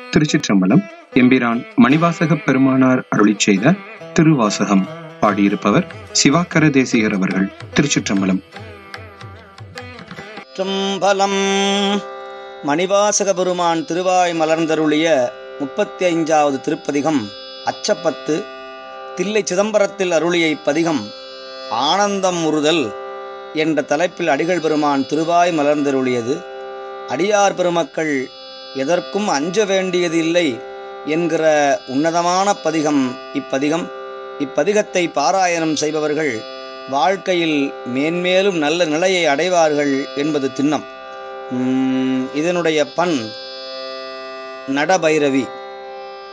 திருச்சிற்றம்பலம் எம்பிரான் மணிவாசக பெருமானார் அருளிச் செய்த திருவாசகம் பாடியிருப்பவர் சிவாக்கர தேசிகர் அவர்கள் திருச்சிற்றம்பலம் சிற்றம்பலம் மணிவாசக பெருமான் திருவாய் மலர்ந்தருளிய முப்பத்தி ஐந்தாவது திருப்பதிகம் அச்சப்பத்து தில்லை சிதம்பரத்தில் அருளிய இப்பதிகம் ஆனந்தம் முறுதல் என்ற தலைப்பில் அடிகள் பெருமான் திருவாய் மலர்ந்தருளியது அடியார் பெருமக்கள் எதற்கும் அஞ்ச வேண்டியது இல்லை என்கிற உன்னதமான பதிகம் இப்பதிகம் இப்பதிகத்தை பாராயணம் செய்பவர்கள் வாழ்க்கையில் மேன்மேலும் நல்ல நிலையை அடைவார்கள் என்பது திண்ணம் உம், இதனுடைய பண் நடபைரவி